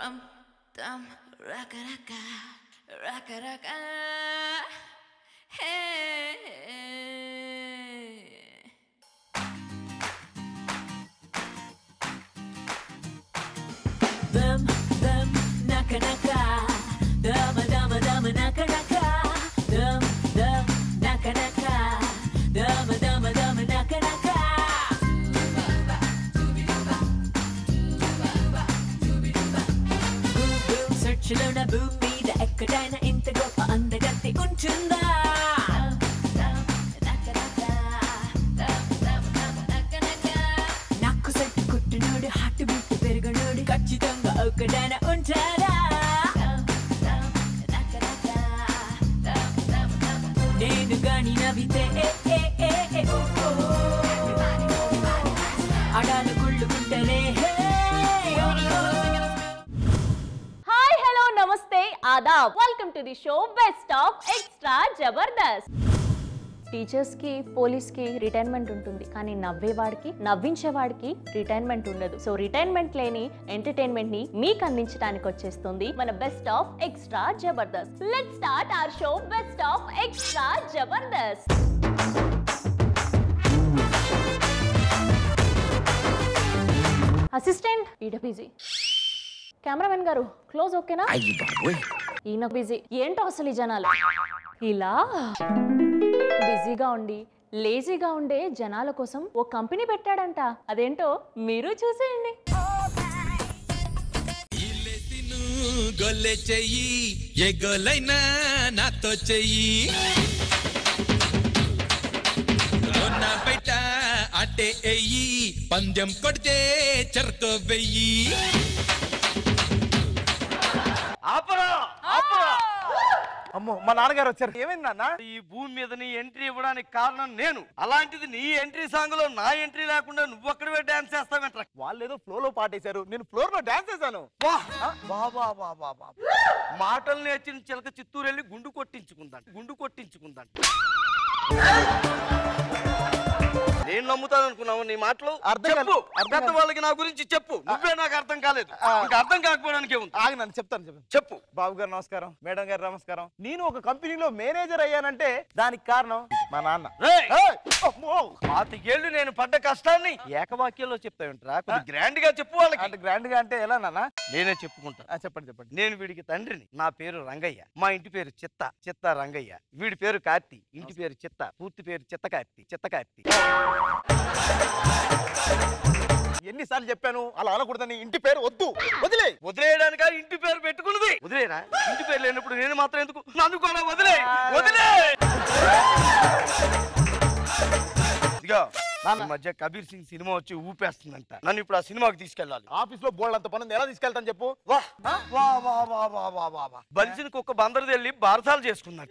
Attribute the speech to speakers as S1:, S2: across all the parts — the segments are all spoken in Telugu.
S1: rum dum raka raka raka raka hey
S2: Dum dum naka naka Dum dum dum naka naka Dum dum naka naka Dum dum dum naka naka Google search లోన భూమి మీద ఎక్కడైనా ఇంత గొప్ప అందగత్తి ఉంటుందా నాకు సెట్ కుట్టినోడు హార్ట్ బీట్ పెరుగునోడు ఖచ్చితంగా ఒక్కడైనా ఉంటాడా నేను గాని నవ్వితే ఏ ఏ ఏ ఏ ఓ ఓ. అడాలు కుళ్ళుకుంటేనే హే ఓ ఓ.
S3: హాయ్ హలో నమస్తే ఆదాబ్ welcome to the show best of extra Jabardasth teachers కి పోలీస్ కి రిటైర్మెంట్ ఉంటుంది కానీ నవ్వేవాడికి నవ్వించేవాడికి రిటైర్మెంట్ ఉండదు సో రిటైర్మెంట్ లేని ఎంటర్టైన్మెంట్ ని మీకు అందించడానికి వచ్చేస్తుంది మన best of extra Jabardasth let start our show best of extra Jabardasth assistant ఈడ బిజీ కెమెరామెన్ గారు క్లోజ్ ఓకేనా ఈయన బిజీ ఏంటో అసలు ఈ జనాలు ఇలా బిజీగా ఉండి లేజీగా ఉండే జనాల కోసం ఓ కంపెనీ పెట్టాడంట అదేంటో మీరు చూసేయండి
S4: ఇల్లెతిను గొల్లె చెయ్యి ఏ గొల్లైనా నాతో చెయ్యి లోన బయట అట్టే ఎయ్యి పందెం కొడితే చెరకో వెయ్యి
S5: ఆపరా ఆపరా
S6: అమ్మో మా నాన్నగారు వచ్చారు ఏమైంది నాన్న
S5: ఈ భూమి మీద నీ ఎంట్రీ ఇవ్వడానికి కారణం నేను అలాంటిది నీ ఎంట్రీ సాంగ్ లో నా ఎంట్రీ లేకుండా నువ్వు ఒక్కడివే డాన్స్ చేస్తావేంట్రా
S6: వాళ్ళు ఏదో ఫ్లో లో పాటేశారు నేను ఫ్లోర్ లో డాన్స్ చేశాను
S5: వా వా వా వా వా వా మాటలు నేర్చిన చిలక చిత్తూరు వెళ్ళి గుండు కొట్టించుకుందాం గుండు కొట్టించుకుందాం నేను నమ్ముతాను అనుకున్నావు నీ మాటలు
S6: అర్థం
S5: చెప్పు
S6: కాలేదు, అర్థం
S5: పెద్ద
S6: కాలేదు.
S5: వాళ్ళకి నా గురించి చెప్పు నువ్వే నాకు అర్థం కాలేదు
S6: ఆ.
S5: ఇంకా అర్థం కాకపోవడానికి ఉంది
S6: ఆగి నన్ను చెప్తాను చెప్పు
S5: చెప్పు
S6: బాబు గారు నమస్కారం మేడం గారు నమస్కారం నేను ఒక కంపెనీలో మేనేజర్ అయ్యానంటే దానికి కారణం మా నాన్న
S5: రేయ్!
S6: ఏయ్! అమ్మో!
S5: పాతికేళ్లు నేను పడ్డ కష్టాన్ని ఏకవాక్యంలో చెప్తావేంట్రా కొంచెం గ్రాండ్ గా చెప్పు వాళ్ళకి
S6: అంటే గ్రాండ్ గా అంటే ఎలా నాన్న
S5: నేనే చెప్పుకుంటా
S6: ఆ, చెప్పండి చెప్పండి
S5: నేను వీడికి తండ్రిని నా పేరు రంగయ్య మా ఇంటి పేరు చిత్త చిత్త రంగయ్య వీడి పేరు కార్తి ఇంటి పేరు చిత్త పూర్తి పేరు చిత్త కార్తి చిత్త కార్తి
S6: ఎన్నిసార్లు చెప్పాను అలా అనకూడదని ఇంటి పేరు వద్దు వదిలే
S5: వదిలేయడానిక ఇంటి పేరు పెట్టుకున్నది వదిలేరా ఇంటి పేరు లేనప్పుడు నేను మాత్రం ఎందుకు నన్ను కూడా వదిలే వదిలే ఇదిగో ఈ మధ్య కబీర్ సింగ్ సినిమా వచ్చి ఊపేస్తుందంట నన్ను ఇప్పుడు ఆ సినిమాకి తీసుకెళ్ళాలి
S6: ఆఫీస్ లో బోల్డ్ అంత పని ఉంది, ఎలా తీసుకెళ్తాను చెప్పు
S5: వా వా వా వా వా వా వా వా బలిసిన కుక్క బందరు వెళ్ళి బారసాలు చేసుకుందంట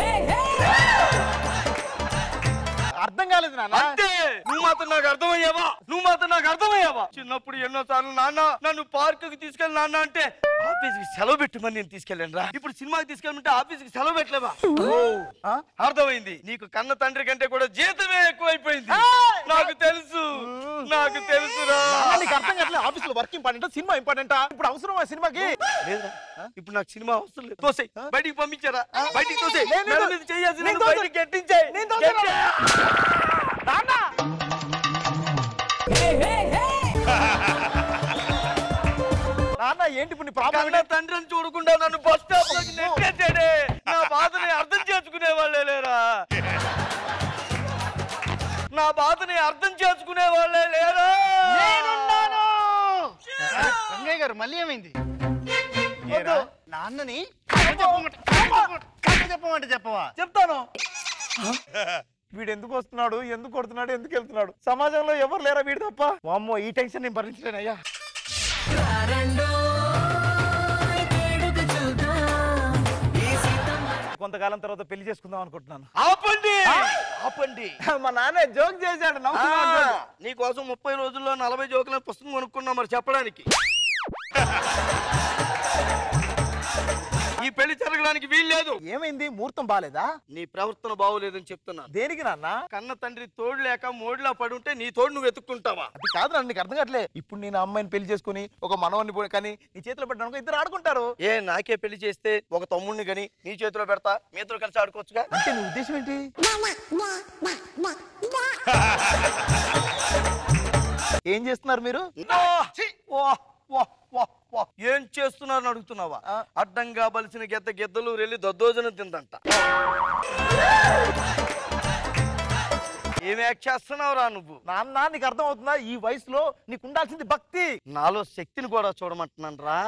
S6: అర్థం కాలేదు నాన్న
S5: అంతే నువ్వు మాత్రం నాకు అర్థమయ్యావా నువ్వు మాత్రం నాకు అర్థమయ్యావా చిన్నప్పుడు ఎన్నో సార్లు నాన్న నన్ను పార్క్ కి తీసుకెళ్ళి నాన్న అంటే ఆఫీస్ కి సెలవు పెట్టమని నేను తీసుకెళ్ళాను రా ఇప్పుడు సినిమాకి తీసుకెళ్ళమంటే ఆఫీస్ కి సెలవు పెట్టలేవా
S6: ఆ?
S5: అర్థమైంది నీకు కన్న తండ్రి కంటే కూడా జీతమే ఎక్కువైపోయింది నాకు తెలుసు నాకు తెలుసురా
S6: నాన్న, నీకు అర్థం కావట్లేదు ఆఫీస్ లో వర్క్ ఇంపార్టెంట్ సినిమా ఇంపార్టెంట్ ఇప్పుడు అవసరం ఆ సినిమాకి
S5: లేదురా ఇప్పుడు నాకు సినిమా అవసరం లేదు తోసేయ్ బయటికి పంపించారా బయటికి తోసేయ్
S6: నేను-
S5: మెడ మీద చేయాల్సిన
S6: నేను
S5: బయటికి
S6: తోసే-
S5: గెట్టించేయ్.
S6: నేను తోసేరా?
S5: గెట్టే.
S6: నాన్న నాన్న ఏంటి ఇప్పుడు నీ ప్రాబ్లం
S5: కన్న తండ్రిని చూడకుండా నన్ను బస్ స్టాప్ లోకి నెట్టేసాడే నా బాధని అర్థం చేసుకునే వాళ్ళే లేరా నా బాధని అర్థం చేసుకునే వాళ్ళే లేరా
S7: రంగయ్య గారు మళ్ళీ ఏమైంది
S6: ఏరా?
S7: నాన్నని కథ చెప్పమంటే- కథ చెప్పమంటే- కథ చెప్పమంటే చెప్పవా
S6: చెప్తాను వీడు ఎందుకు వస్తున్నాడు ఎందుకు కొడుతున్నాడు ఎందుకు వెళ్తున్నాడు సమాజంలో ఎవరు లేరా వీడు తప్ప అమ్మో ఈ టెన్షన్ నేను భరించలేనయ్యా కొంతకాలం తర్వాత పెళ్లి చేసుకుందాం అనుకుంటున్నాను
S5: ఆపండి ఆపండి
S6: మా నాన్న జోక్ చేశాడు
S5: ఆ, నీకోసం ముప్పై రోజుల్లో నలభై జోకుల పుస్తకం కొనుక్కున్నా మరి చెప్పడానికి ఈ పెళ్లి జరగడానికి వీల్లేదు
S6: ఏమైంది ముహూర్తం బాలేదా
S5: నీ ప్రవర్తన బాగోలేదని చెప్తున్నాను
S6: దేనికి నాన్న
S5: కన్న తండ్రి తోడు లేక మోడులా పడుంటే నీ తోడు నువ్వు వెతుక్కుంటావా
S6: అది కాదు నాన్న నీకు అర్థం కావట్లే ఇప్పుడు నేను ఆ అమ్మాయిని పెళ్లి చేసుకుని ఒక మనవాన్ని పోయి కానీ నీ చేతిలో పెట్టడానికి ఇద్దరు ఆడుకుంటారు
S5: ఏ నాకే పెళ్లి చేస్తే ఒక తమ్ముడిని గని నీ చేతిలో పెడతా మీ ఇద్దరు కలిసి ఆడుకోవచ్చుగా
S6: అంటే నీ ఉద్దేశం ఏంటి ఏం చేస్తున్నారు మీరు
S5: వా, వా, వా, వా. ఏం చేస్తున్నారని అడుగుతున్నావా అడ్డంగా బలిసిన గెద్ద గెద్దలు రెల్లి దద్దోజనం తిందంట ఏమి యాక్ట్ చేస్తున్నావురా నువ్వు
S6: నాన్న నీకు అర్థం అవుతుందా ఈ వయసులో నీకు ఉండాల్సింది భక్తి
S5: నాలో శక్తిని కూడా చూడమంటున్నాను రా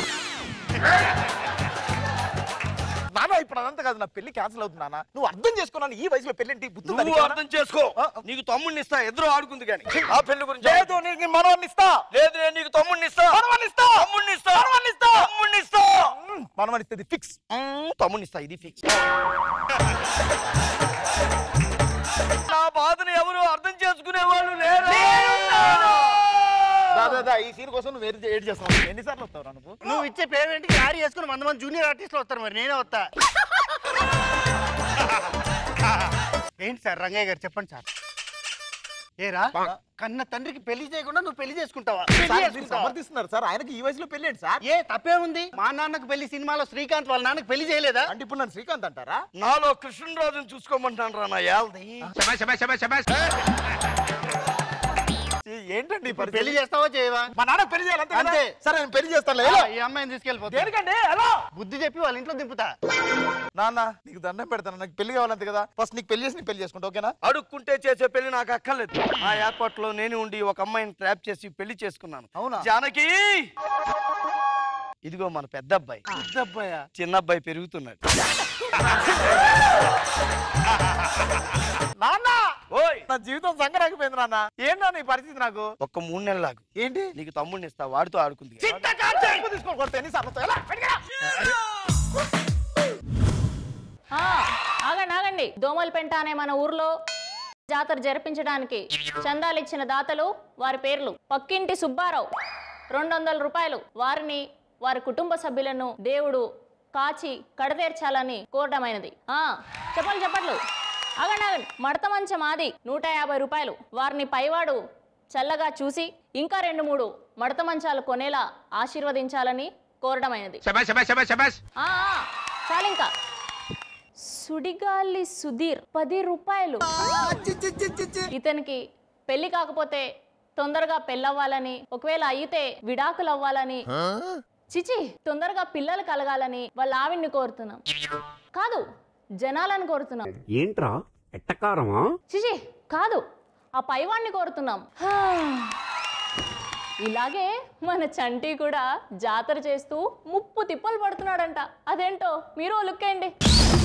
S6: నాన్న ఇప్పుడు అదంతా కాదు నా పెళ్లి క్యాన్సిల్ అవుతుంది నాన్న నువ్వు అర్థం చేసుకున్నాను ఈ వయసులో పెళ్లి ఏంటి బుద్ధి ఉందా
S5: నువ్వు
S6: నీకు?
S5: అర్థం చేసుకో
S6: ఆ.
S5: నీకు తమ్ముడిని ఇస్తా ఎదురు ఆడుకుంది కానీ ఆ పెళ్లి గురించి
S6: లేదు నీకు మనవాన్ని ఇస్తా
S5: లేదు నేను నీకు తమ్ముడిని ఇస్తా
S6: మనవాన్ని ఇస్తా
S5: తమ్ముడిని ఇస్తా
S6: మనవాన్ని ఇస్తా
S5: తమ్ముడిని ఇస్తా
S6: మ్మ్, మనవాన్ని ఇస్తుంది ఫిక్స్
S5: మ్మ్, తమ్ముడిని ఇస్తా ఇది ఫిక్స్ నా బాధను ఎవరు అర్థం చేసుకునే వాళ్ళు లేరు
S6: దాదా ఈ సీన్ కోసం నువ్వు ఏది ఏడు చేస్తావు ఎన్నిసార్లు వస్తావు నువ్వు
S7: నువ్వు ఇచ్చే పేమెంట్ క్యారీ చేసుకుని వంద మంది జూనియర్ ఆర్టిస్టులు వస్తారు మరి నేనే వస్తా ఏంటి సార్ రంగయ్య గారు చెప్పండి సార్ ఏరా కన్న తండ్రికి పెళ్లి చేయకుండా నువ్వు పెళ్లి చేసుకుంటావా పెళ్లి
S6: సార్, మీరు
S7: చేసుకుంటావా?
S6: సమర్థిస్తున్నారు సార్ ఆయనకి ఈ వయసులో పెళ్లి ఏంటి సార్
S7: ఏ తప్పే ఉంది మా నాన్నకు పెళ్లి సినిమాలో శ్రీకాంత్ వాళ్ళ నాన్నకు పెళ్లి చేయలేదా
S6: అంటే ఇప్పుడు నన్ను శ్రీకాంత్ అంటారా
S5: నాలో కృష్ణరాజుని చూసుకోమంటాను రా నా ఏల్ది
S6: ఈ ఏంటండి ఈ
S7: ఇప్పుడు
S6: పరిస్థితి?
S7: పెళ్లి చేస్తావా చేయవా
S6: మా నాన్న పెళ్లి చేయాలి అంతే కదా?
S7: అంతే.
S6: సరే నేను పెళ్లి చేస్తాను
S7: ఆ, ఈ అమ్మాయిని తీసుకెళ్ళిపోతా
S6: దేనికండి హలో
S7: బుద్ధి చెప్పి వాళ్ళ ఇంట్లో దింపుతా
S6: నాన్న నీకు దండం పెడతాను నాకు పెళ్లి కావాలంతే కదా ఫస్ట్ నీకు పెళ్లి చేసి నీకు పెళ్లి చేసుకుంటా ఓకేనా
S5: అడుక్కుంటే చేసే పెళ్లి నాకు అక్కర్లేదు ఆ ఏర్పాట్లో నేను ఉండి ఒక అమ్మాయిని ట్రాప్ చేసి పెళ్లి చేసుకున్నాను
S6: అవునా?
S5: జానకి ఇదిగో మన పెద్ద అబ్బాయి
S6: అబ్బాయా
S5: చిన్న అబ్బాయి పెరుగుతున్నాడు
S6: నాన్న
S5: ఓయ్
S6: నా జీవితం సంకరాకపోయింది నాన్న ఏంటో నీ పరిస్థితి నాకు
S5: ఒక్క మూడు నెలలాగు
S6: ఏంటి
S5: నీకు తమ్ముడిని ఇస్తా వాడితో ఆడుకుంది
S6: తీసుకో కొడితే ఎన్నిసార్లు వస్తావు? ఎలా? బయటికి రా.
S3: ఆ, ఆగండి ఆగండి దోమలపెంట అనే మన ఊర్లో జాతర జరిపించడానికి చందాలు ఇచ్చిన దాతలు వారి పేర్లు పక్కింటి సుబ్బారావు రెండు వందల రూపాయలు వారిని వారి కుటుంబ సభ్యులను దేవుడు కాచి కడతీర్చాలని కోరడమైనది ఆ చెప్పండి చెప్పట్లు ఆగండి ఆగండి మడత మంచం ఆది నూట యాభై రూపాయలు వారిని పైవాడు చల్లగా చూసి ఇంకా రెండు మూడు మడత మంచాలు కొనేలా ఆశీర్వదించాలని కోరడమైనది ఆ, ఆ, చాలింకా సుడిగాలి సుధీర్ పది రూపాయలు ఇతనికి పెళ్లి కాకపోతే తొందరగా పెళ్ళవ్వాలని ఒకవేళ అయితే విడాకులు అవ్వాలని చిచి తొందరగా పిల్లలు కలగాలని వాళ్ళ ఆవిడ్ని కోరుతున్నాం కాదు జనాలను కోరుతున్నాం
S8: ఏంట్రా ఎట్టకారమా
S3: చిచి కాదు ఆ పైవాణ్ణి కోరుతున్నాం హా. ఇలాగే మన చంటి కూడా జాతర చేస్తూ ముప్పు తిప్పలు పడుతున్నాడంట అదేంటో మీరు ఓ లుక్ వేయండి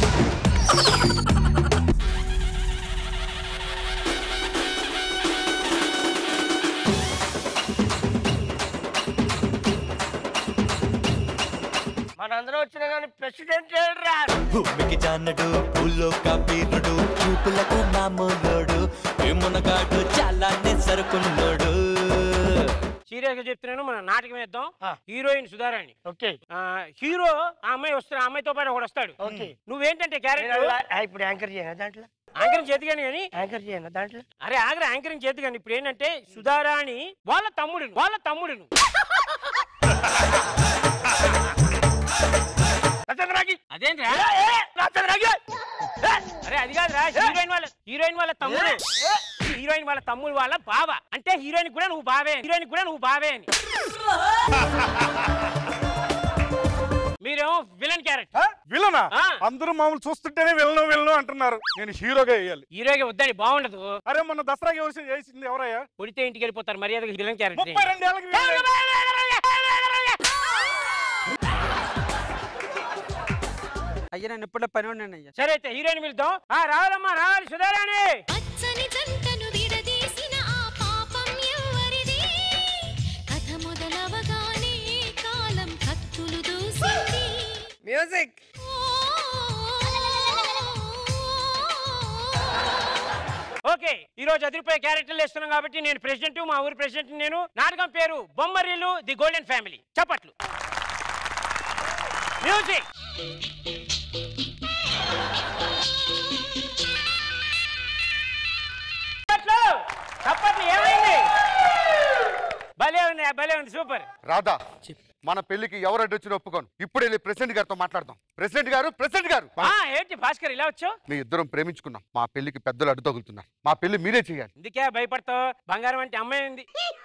S5: మనందరం వచ్చినా కానీ ప్రెసిడెంట్ రా
S9: భూమికి జానడు భూలోక వీరుడు చూపులకు మామూలోడు ఏమునగాడు చాలా సరుకున్నోడు
S10: సీరియస్ గా చెప్తున్నాను మన నాటకం వేద్దాం హీరోయిన్ సుధారాణి
S5: ఓకే
S10: ఆ, హీరో ఆ అమ్మాయి వస్తాడు ఆ అమ్మాయితో పాటు ఒకడు వస్తాడు
S5: ఓకే.
S10: నువ్వేంటంటే క్యారెక్టర్
S5: ఇప్పుడు యాంకర్ చేయను దాంట్లో
S10: యాంకరింగ్ చేతి కానీ కానీ
S5: యాంకర్ చేయను దాంట్లో
S10: అరే ఆగ్ర యాంకరింగ్ చేతి కానీ ఇప్పుడు ఏంటంటే సుధారాణి వాళ్ళ తమ్ముడును వాళ్ళ తమ్ముడును అదేంట్రా అరే అది కాదురా హీరోయిన్ వాళ్ళ హీరోయిన్ వాళ్ళ తమ్ముడు హీరోయిన్ వాళ్ళ తమ్ముడు వాళ్ళ బావ అంటే హీరోయిన్ కూడా నువ్వు బావే హీరోయిన్ కూడా నువ్వు బావే అని మీరేమో విలన్ క్యారెక్టర్
S7: విలనా
S10: ఆ.
S7: అందరూ మామూలు చూస్తుంటేనే విలను విలను అంటున్నారు నేను హీరోగా వేయాలి
S10: హీరోగా వద్దని బాగుండదు
S7: అరే మొన్న దసరాకి ఎవరు చేసింది ఎవరయ్యా
S10: కొడితే ఇంటికి వెళ్ళిపోతారు మర్యాదగా విలన్ క్యారెక్టర్
S7: ముప్పై రెండేళ్ళకి వీళ్ళే.
S11: అయ్యా నన్ను ఎప్పుడో పని ఉన్నాను అయ్యా
S10: సరే అయితే హీరోయిన్ పిలుద్దాం ఆ రావాలమ్మా రావాలి సుధారాణి
S1: పచ్చని జంటను విడదీసిన ఆ పాపం ఎవరిది కథ మొదలవగానే కాలం కత్తులు దూసింది
S11: మ్యూజిక్
S10: ఓకే ఈ రోజు అదిరిపోయే క్యారెక్టర్లు వేస్తున్నాం కాబట్టి నేను ప్రెసిడెంట్ మా ఊరి ప్రెసిడెంట్ నేను నాటకం పేరు బొమ్మరిల్లు ది గోల్డెన్ ఫ్యామిలీ చప్పట్లు మ్యూజిక్ చప్పట్లు చప్పట్లు ఏమైంది భలే ఉంది భలే ఉంది సూపర్
S12: రాధా మన పెళ్లికి ఎవరు అడ్డొచ్చినా ఒప్పుకోను ఇప్పుడు వెళ్ళి ప్రెసిడెంట్ గారితో మాట్లాడదాం ప్రెసిడెంట్ గారు ప్రెసిడెంట్ గారు
S10: ఆ, ఏంటి భాస్కర్ ఇలా వచ్చావు
S12: మీ ఇద్దరం ప్రేమించుకున్నాం మా పెళ్లికి పెద్దలు అడ్డు తగులుతున్నారు మా పెళ్లి మీరే చేయాలి
S10: ఇందుకే భయపడతావు బంగారం అంటే అమ్మాయి ఉంది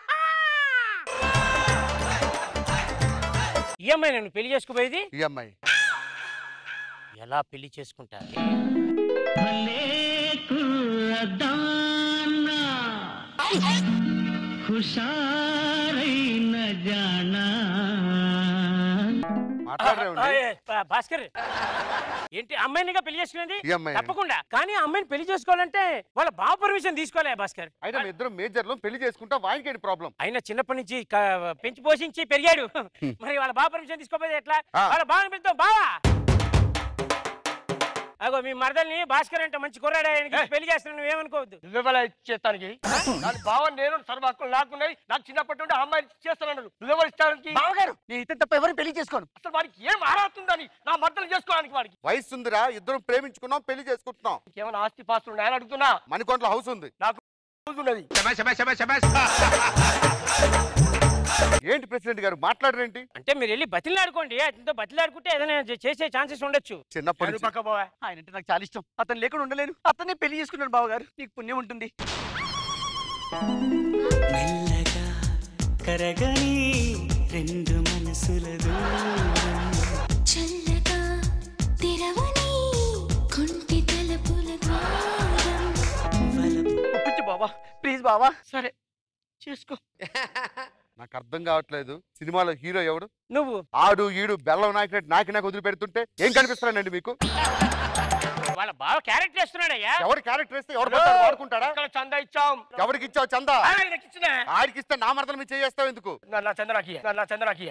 S10: ఈ అమ్మాయి నన్ను పెళ్లి చేసుకుపోయేది
S12: ఈ అమ్మాయి
S10: ఎలా పెళ్లి చేసుకుంటా
S13: హుషారైన జానా
S12: మాట్లాడరేమండి?
S10: ఆ, ఏ, బా- భాస్కర్ ఏంటి అమ్మాయినిగా పెళ్లి చేసుకునేది
S12: ఈ అమ్మాయి
S10: తప్పకుండా కానీ ఆ అమ్మాయిని పెళ్లి చేసుకోవాలంటే వాళ్ళ బావ పర్మిషన్ తీసుకోలే భాస్కర్
S12: అయితే మీ ఇద్దరం మేజర్లో పెళ్లి చేసుకుంటా వాయికేంటి ప్రాబ్లం
S10: అయినా చిన్నప్పటి నుంచి క- పెంచి పోషించి పెరిగాడు మరి వాళ్ళ బావ పర్మిషన్ తీసుకోపోతే ఎట్లా
S12: ఆ.
S10: వాళ్ళ బావని పిలుస్తాం బావా అగో మీ మరదల్ని భాస్కర్ అంటే మంచి కుర్రాడు ఆయనకి పెళ్లి చేస్తున్నాను నువ్వేమనుకోవద్దు
S5: నువ్వెవలా చేస్తానికి దాని భావ నేను సర్వ హక్కులు నాకున్నాయి నాకు చిన్నప్పటి నుండి ఆ అమ్మాయి చేస్తున్నాడు నువ్వెవరు ఇస్తానికి
S7: బావగారు నేను ఇతను తప్ప ఎవరిని పెళ్లి చేసుకోను
S5: అసలు వాడికి ఏం అర్హతుందని నా మద్దతు చేసుకోవడానికి వాడికి
S12: వయసు ఉందిరా ఇద్దరం ప్రేమించుకున్నాం పెళ్లి చేసుకుంటున్నాం
S5: ఏమైనా ఆస్తి పాస్తులు ఉన్నాయని అడుగుతున్నా
S12: మణికొండల హౌస్ ఉంది
S5: నాకు ఉన్నది
S12: ఏంటి ప్రెసిడెంట్ గారు మాట్లాడరేంటి
S10: అంటే మీరు వెళ్ళి బతిలాడుకోండి అతనితో బతిలాడుకుంటే ఏదైనా చే- చేసే ఛాన్సెస్ ఉండొచ్చు
S12: చిన్నప్పటి నుంచి
S7: ఆయన అంటే నాకు చాలా ఇష్టం అతను లేకుండా ఉండలేను అతన్ని పెళ్లి చేసుకున్నాడు బావగారు నీకు పుణ్యం ఉంటుంది
S9: మెల్లగా కరగని రెండు మనసుల దూరం
S1: చల్లగా తెరవని కుంటి తలుపుల ద్వారం
S7: ఒప్పించు బావా ప్లీజ్ బావా
S5: సరే చేసుకో
S12: నాకు అర్థం కావట్లేదు సినిమాలో హీరో ఎవడు
S10: నువ్వు
S12: ఆడు ఈడు బెల్లం నాకినట్టు నాకి నాకు వదిలిపెడుతుంటే ఏం కనిపిస్తున్నానండి మీకు
S10: వాళ్ళ బావ క్యారెక్టర్ వేస్తున్నాడయ్యా
S12: ఎవరి క్యారెక్టర్ ఇస్తే ఎవరు పడతాడు వాడుకుంటాడా
S5: ఇక్కడ చందా ఇచ్చాం
S12: ఎవరికి ఇచ్చావు చందా
S5: ఆయనకి ఇచ్చిన
S12: ఆడికి ఇస్తే నా మరదలు మీద చేస్తావు ఎందుకు
S5: నా- నా చందనాకి నా- నా చందనాకి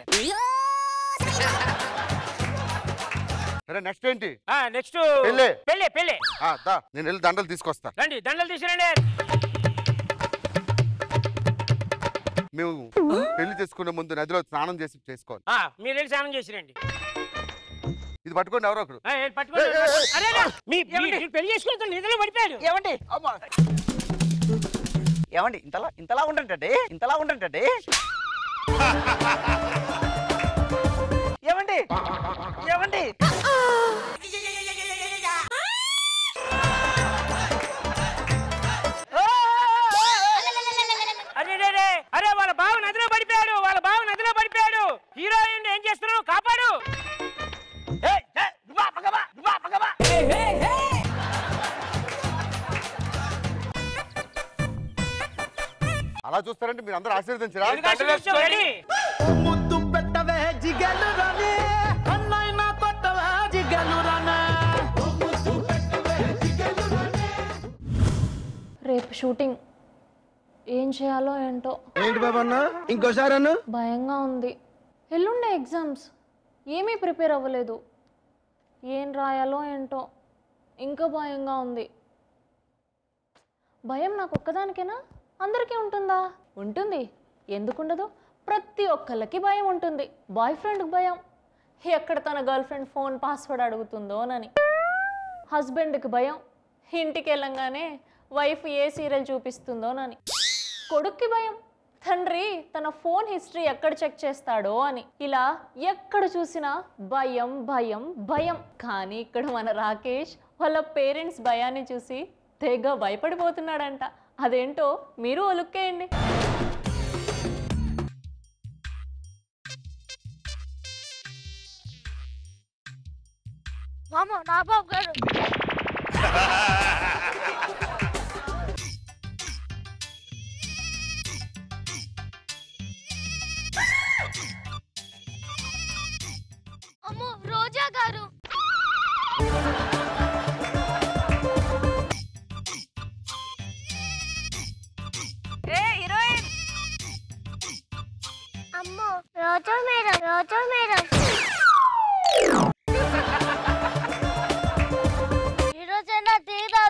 S12: సరే నెక్స్ట్ ఏంటి
S10: నెక్స్ట్
S12: పెళ్ళి.
S10: పెళ్ళి పెళ్ళి
S12: ఆ, దా నేను వెళ్ళి దండలు తీసుకొస్తా
S10: రండి దండలు తీసుకురండి
S12: మేము పెళ్లి చేసుకునే ముందు నదిలో స్నానం చేసి చేసుకోవాలి
S10: ఆ, మీరు వెళ్ళి స్నానం చేసి రండి
S12: ఇది పట్టుకోండి ఎవరో ఒకరు
S10: ఆ, వెళ్ళి పట్టుకోండి.
S12: ఏయ్, ఏయ్, ఏయ్.
S10: అరే, అరే, మీ మీ- మీరు పెళ్లి చేసుకుని నిధులు పడిపోయాడు
S7: ఏమండి అమ్మా ఏమండి ఇంతలా ఇంతలా ఉండండి ఇంతలా ఉండండి ఏమండి ఏమండి
S10: అరే అరే, అరే అరే వాళ్ళ బావ నదిలో పడిపోయాడు వాళ్ళ బావ నదిలో పడిపోయాడు హీరోయిన్ ఏం చేస్తున్నావు కాపాడు
S5: ఏయ్, ఏయ్, నువ్వా, పగవా, నువ్వా, పగవా.
S12: అలా చూస్తారంటే మీరు అందరూ ఆశీర్వదించరా
S10: ఎందుకు ఆశీర్వదించావు? రెడీ?
S13: ముద్దు పెట్టవే జిగలు రానే అన్నైనా కొట్టవే జిగలు రానే
S3: రేపు షూటింగ్ ఏం చేయాలో ఏంటో
S13: ఏంటి బాబన్న ఇంకోసారి అన్న
S3: భయంగా ఉంది ఎల్లుండే ఎగ్జామ్స్ ఏమీ ప్రిపేర్ అవ్వలేదు ఏం రాయాలో ఏంటో ఇంకా భయంగా ఉంది భయం నాకు ఒక్కదానికేనా అందరికీ ఉంటుందా ఉంటుంది ఎందుకుండదు ప్రతి ఒక్కళ్ళకి భయం ఉంటుంది బాయ్ ఫ్రెండ్కి భయం ఎక్కడ తన గర్ల్ ఫ్రెండ్ ఫోన్ పాస్వర్డ్ అడుగుతుందోనని హస్బెండ్కి భయం ఇంటికి వెళ్ళంగానే వైఫ్ ఏ సీరియల్ చూపిస్తుందోనని కొడుక్కి భయం తండ్రి తన ఫోన్ హిస్టరీ ఎక్కడ చెక్ చేస్తాడో అని ఇలా ఎక్కడ చూసినా భయం భయం భయం కానీ ఇక్కడ మన రాకేష్ వాళ్ళ పేరెంట్స్ భయాన్ని చూసి తెగ భయపడిపోతున్నాడంట అదేంటో మీరు ఒలుక్కేయండి
S1: మామ నా బాబు గారు అమ్మో రోజా గారు
S14: ఏ హీరోయిన్
S1: అమ్మో రోజా మేడం రోజా మేడం ఈ రోజైనా తీరా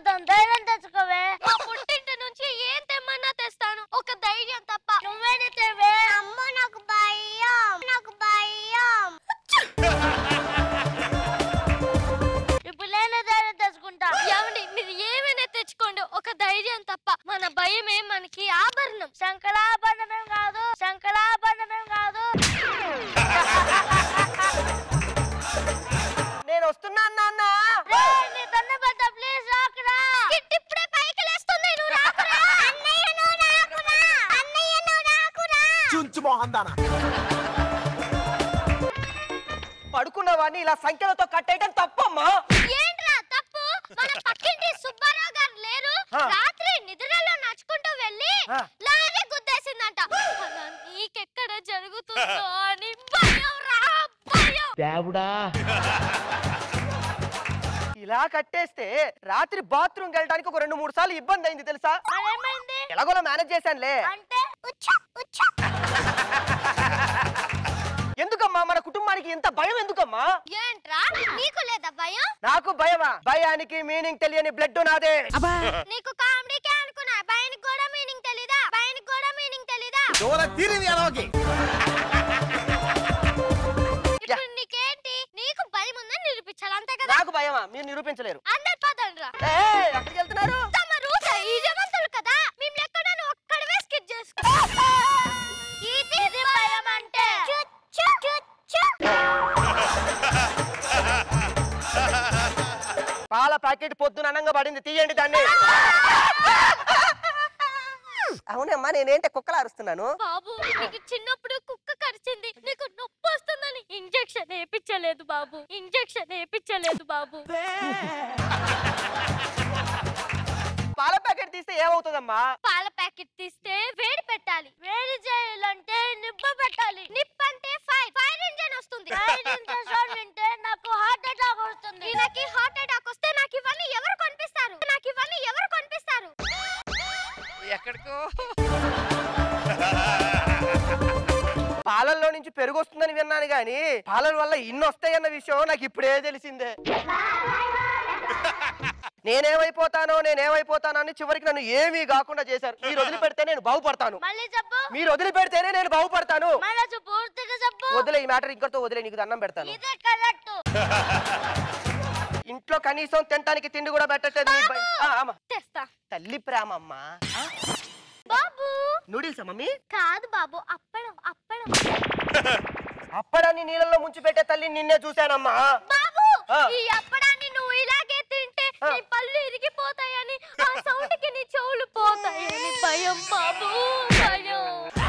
S13: తందానా
S15: పడుకున్న వాడిని ఇలా సంఖ్యలతో కట్టేయడం తప్పమ్మా
S16: ఏంట్రా తప్పు మన పక్కింటి సుబ్బారావు గారు లేరు
S15: ఆ.
S16: రాత్రి నిద్రలో నడుచుకుంటూ వెళ్ళి
S15: ఆ.
S16: లారీ గుద్దేసిందంట అలా నీకెక్కడ జరుగుతుందో అని భయం రా భయం
S15: దేవుడా ఇలా కట్టేస్తే రాత్రి బాత్రూమ్ వెళ్ళడానికి ఒక రెండు మూడు సార్లు ఇబ్బంది అయింది తెలుసా
S16: మరేమైంది
S15: ఎలాగోలా మేనేజ్ చేశానులే
S16: అంటే ఉచ్చ ఉచ్చ
S15: ఎందుకమ్మా మన కుటుంబానికి ఇంత భయం ఎందుకమ్మా
S16: ఏంట్రా నీకు లేదా భయం
S15: నాకు భయమా భయానికి మీనింగ్ తెలియని బ్లడ్ నాదే
S16: నీకు కామెడీకే అనుకున్నా భయానికి కూడా మీనింగ్ తెలీదా భయానికి కూడా మీనింగ్ తెలీదా
S13: దూర తీరింది ఎలాగే
S16: ఇప్పుడు నీకేంటి నీకు భయం ఉందని నిరూపించాలి అంతే కదా
S15: నాకు భయమా మీరు నిరూపించలేరు
S16: అందరు పదండ్రా
S15: ఏయ్, ఎక్కడికి వెళ్తున్నారు
S16: తమరు ధైర్యవంతులు కదా మేము ఎక్కడ ఒక్కడవే స్కిట్ చేసుకో ఇది భయం అంటే చుచ్చు, చుచ్చు.
S15: పాల ప్యాకెట్ పొద్దున అనంగా పడింది తీయండి దాన్ని అవునమ్మా నేనేంటి కుక్కలు అరుస్తున్నాను
S16: బాబు నీకు చిన్నప్పుడు కుక్క కరిచింది నీకు నొప్పి వస్తుందని ఇంజెక్షన్ వేయించలేదు బాబు ఇంజెక్షన్ వేయించలేదు బాబు
S15: పాల ప్యాకెట్ తీస్తే ఏమవుతుందమ్మా
S16: పాల ప్యాకెట్ తీస్తే వేడి పెట్టాలి వేడి చేయాలంటే నిప్ప పెట్టాలి నిప్ అంటే ఫైర్ ఫైర్ ఇంజన్ వస్తుంది ఫైర్ ఇంజన్ సౌండ్ వింటే నాకు హార్ట్ అటాక్ వస్తుంది నాకు హార్ట్ అటాక్ వస్తే నాకు ఇవన్నీ ఎవరు కొనిపిస్తారు నాకు ఇవన్నీ ఎవరు కొనిపిస్తారు
S15: ఎక్కడికో పాలల్లో నుంచి పెరుగు వస్తుందని విన్నాను గాని పాలల వల్ల ఇన్ని వస్తాయన్న విషయం నాకు ఇప్పుడే తెలిసిందే నేనేమైపోతానో నేనేమైపోతానో అని చివరికి నన్ను ఏమీ కాకుండా చేశారు మీరు వదిలిపెడితే నేను బాగుపడతాను
S16: మళ్ళీ చెప్పు
S15: మీరు వదిలిపెడితేనే నేను బాగుపడతాను
S16: మళ్ళీ చెప్పు పూర్తిగా చెప్పు
S15: వదిలే ఈ మ్యాటర్ ఇంకటితో వదిలే నీకు దండం పెడతాను
S16: ఇదే కరెక్ట్
S15: ఇంట్లో కనీసం తినడానికి తిండి కూడా పెట్టట్లేదు నీ భయ- ఆ, అమ్మ.
S16: తెస్తా
S15: తల్లి ప్రేమ అమ్మా
S16: బాబు
S15: నూడిల్స్ మమ్మీ
S16: కాదు బాబు అప్పడం అప్పడం
S15: అప్పడాన్ని నీళ్ళలో ముంచి పెట్టే తల్లి నిన్నే చూశానమ్మా
S16: బాబు
S15: ఆ.
S16: ఈ అప్పడాన్ని నువ్వు ఇలాగే తింటే నీ పళ్ళు ఇరిగిపోతాయని ఆ సౌండ్ కి నీ చెవులు పోతాయని భయం బాబు భయం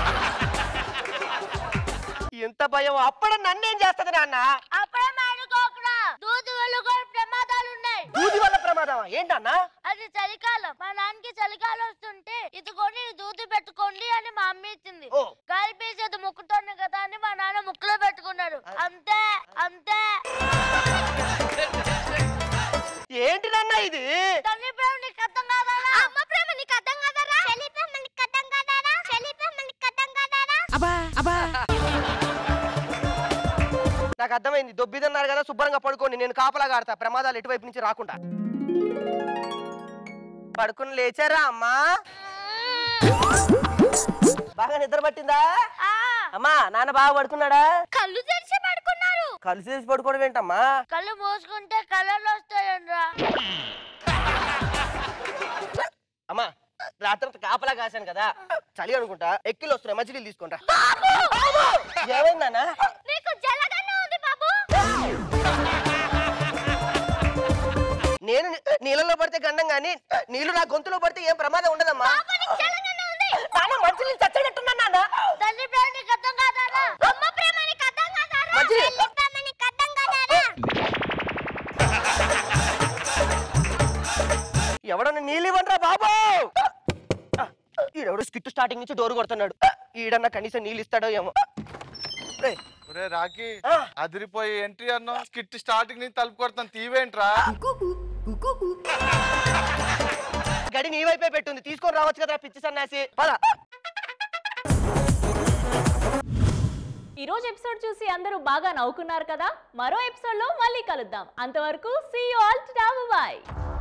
S15: ఎంత భయం అప్పడం నన్నేం చేస్తది నాన్న
S16: అప్పడం ఆడుకోకురా దూది వల్ల కూడా ప్రమాదాలు ఉన్నాయి
S15: దూది వల్ల ప్రమాదమా ఏంటన్నా
S16: అది చలికాలం మా నాన్నకి చలికాలం వస్తుంటే ఇదిగోని దూది పెట్టుకోండి అని మా అమ్మ ఇచ్చింది
S15: ఓ.
S16: గాలి పీసేది ముక్కుతోనే కదా అని మా నాన్న ముక్కులో పెట్టుకున్నాడు అంతే అంతే
S15: ఏంటి నాన్న ఇది
S16: తల్లి ప్రేమ నీకు అర్థం కాదారా అమ్మ ప్రేమ నీకు అర్థం కాదారా చెల్లి ప్రేమ నీకు అర్థం కాదారా చెల్లి ప్రేమ నీకు అర్థం కాదారా
S15: అబ్బా అబ్బా నాకు అర్థమైంది దొబ్బిదన్నారు కదా శుభ్రంగా పడుకోండి నేను కాపలాగా ఆడతా ప్రమాదాలు ఎటువైపు నుంచి రాకుండా పడుకుని లేచారా అమ్మా బాగా నిద్ర పట్టిందా అమ్మా నాన్న బాగా పడుకున్నాడా
S16: కళ్ళు తెరిచి పడుకున్నారు
S15: కలిసి చేసి పడుకోవడం ఏంటమ్మా
S16: కళ్ళు మూసుకుంటే కళ్ళలు వస్తాయండ్రా
S15: అమ్మా రాత్రి కాపలా కాశాను కదా చలి అనుకుంటా ఎక్కిలు వస్తున్నాయి మజ్జిగలు తీసుకుంటా ఏమైందన్నా
S16: నీకు జలగన్న ఉంది బాబు
S15: నేను ని- నీళ్ళలో పడితే గండం గాని నీళ్లు నా గొంతులో పడితే ఏం ప్రమాదం ఉండదమ్మా నాన్న మంచి చచ్చగట్టున్నా నాన్న
S16: తల్లి ప్రేమ నీకు అర్థం కాదారా అమ్మ ప్రేమ నీకు అర్థం కాదారా
S15: మంచిది.
S16: చెల్లి ప్రేమ నీకు అర్థం కాదారా
S15: ఎవడన్నా నీళ్ళు ఇవ్వండిరా బాబు ఈడెవడు స్కిట్ స్టార్టింగ్ నుంచి డోర్ కొడుతున్నాడు ఈడన్నా కనీసం నీళ్ళు ఇస్తాడో ఏమో రేయ్,
S12: ఒరే రాకి అదిరిపోయి ఎంట్రీ అన్నావు స్కిట్ స్టార్టింగ్ నుంచి తలుపు కొడతాను తీవేంట్రా
S15: గడి నీ వైపే పెట్టుంది తీసుకొని రావచ్చు కదా పిచ్చి సన్నాసి పద
S3: ఈ రోజు ఎపిసోడ్ చూసి అందరూ బాగా నవ్వుకున్నారు కదా మరో ఎపిసోడ్ లో మళ్ళీ కలుద్దాం అంతవరకు సీ ఆల్ బాయ్